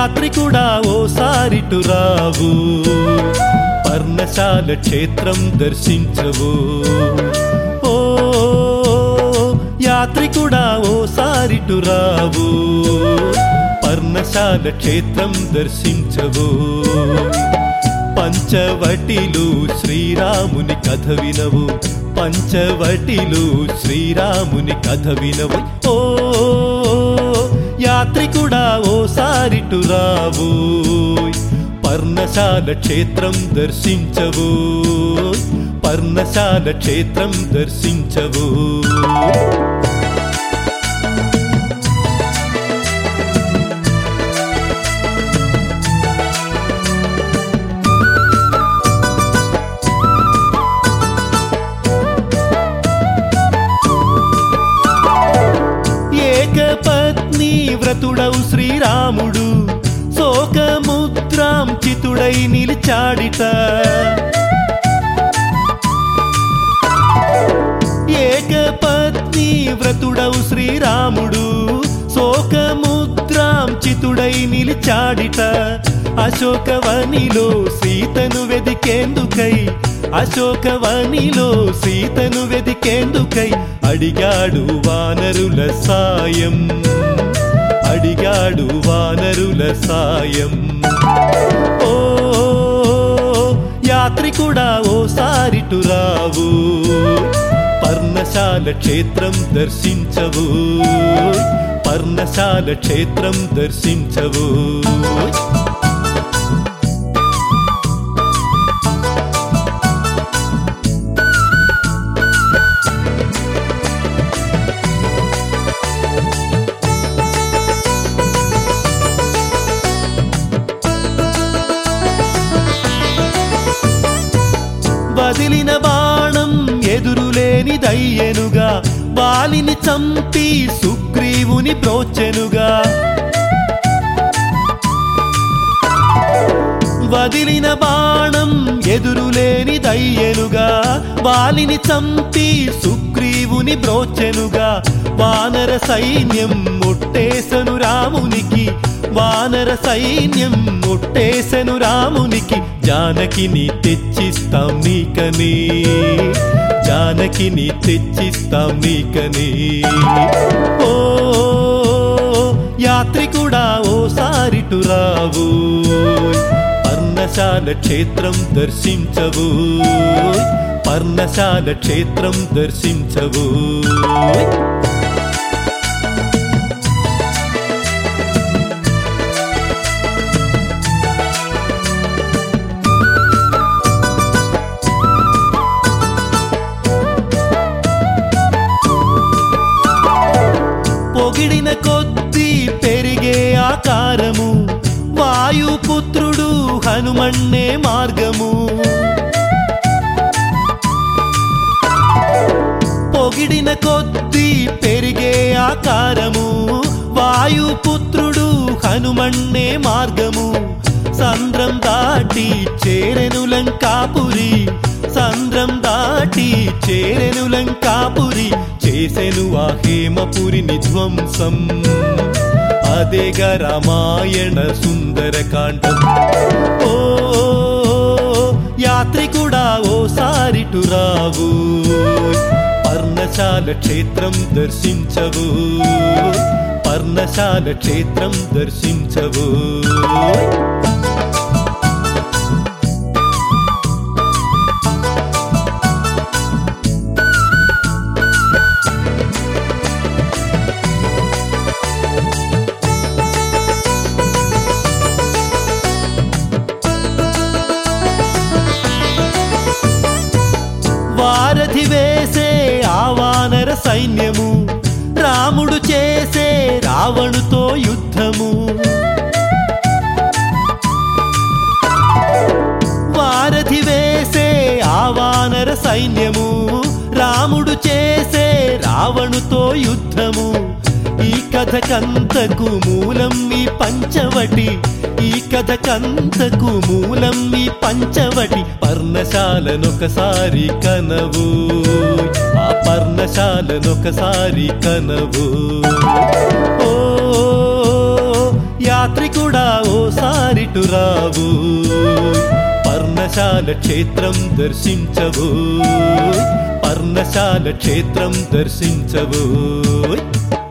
యాత్రికుడా ఓసారిటు రావు పర్ణశాల క్షేత్రం దర్శించవు ఓ యాత్రికుడా ఓసారిటు రావు పర్ణశాల క్షేత్రం దర్శించవు పంచవటిలు శ్రీరాముని కథ వినవు పంచవటిలు శ్రీరాముని కథ వినవు ఓ యాత్రికుడా ఓసారిటు రావు పర్ణశాల క్షేత్రం దర్శించవు పర్ణశాల క్షేత్రం దర్శించవు ఏకపత్ని వ్రతుడవు శ్రీరాముడు శోకముద్రాం చితుడై నిలిచాడిట ఏకపత్ని వ్రతుడవు శ్రీరాముడు శోకముద్రాం చితుడై నిలిచాడిట అశోకవనిలో సీతను వెదికేందుకై అశోకవనిలో సీతను వెదికేందుకై అడిగాడు వానరుల సాయం అడిగాడు వానరుల సాయం ఓ యాత్రికుడా ఓసారిటు రావు పర్ణశాల క్షేత్రం దర్శించవు పర్ణశాల క్షేత్రం దర్శించవు వదిలిన బాణం ఎదురులేని దయ్యనుగా వాలిని చంపి సుగ్రీవుని ప్రోచెనుగా వదిలిన బాణం ఎదురులేని దయ్యనుగా వాలిని చంపి సుగ్రీవుని బ్రోచెనుగా వానర సైన్యం ముట్టేసను రామునికి వానర సైన్యం ముట్టేసను రామునికి జానకిని తెచ్చిస్తాం నీకని జానకిని తెచ్చిస్తాం నీకని ఓ యాత్రికుడా ఓసారిటు రావు పర్ణశాల క్షేత్రం దర్శించవు పర్ణశాల క్షేత్రం దర్శించవు పొగిడిన కొద్దీ పెరిగే ఆకారము వాయుపుత్రుడు హనుమన్నే మార్గము పొగిడిన కొద్దీ పెరిగే ఆకారము వాయుపుత్రుడు హనుమన్నే మార్గము సంద్రం దాటి చేరెను లంకాపురి సంద్రం దాటి చేరెను లంకాపురి చేసెను ఆ హేమపురిని ధ్వంసం అదేగా రామాయణ సుందరకాండం ఓ యాత్రికుడా ఓసారిటు రావు పర్ణశాల క్షేత్రం దర్శించవు పర్ణశాల క్షేత్రం దర్శించవు వారధి వేసే ఆ వానర సైన్యము రాముడు చేసే రావణుతో యుద్ధము వారధి వేసే ఆ వానర సైన్యము రాముడు చేసే రావణుతో యుద్ధము ఈ కథకంతకు మూలం ఈ పంచవటి ఈ కథకంతకు మూలం ఈ పంచవటి పర్ణశాలనొకసారి కనవు ఆ పర్ణశాలనొకసారి కనవు ఓ యాత్రికుడా ఓ రావు పర్ణశాల క్షేత్రం దర్శించవు పర్ణశాల క్షేత్రం దర్శించవు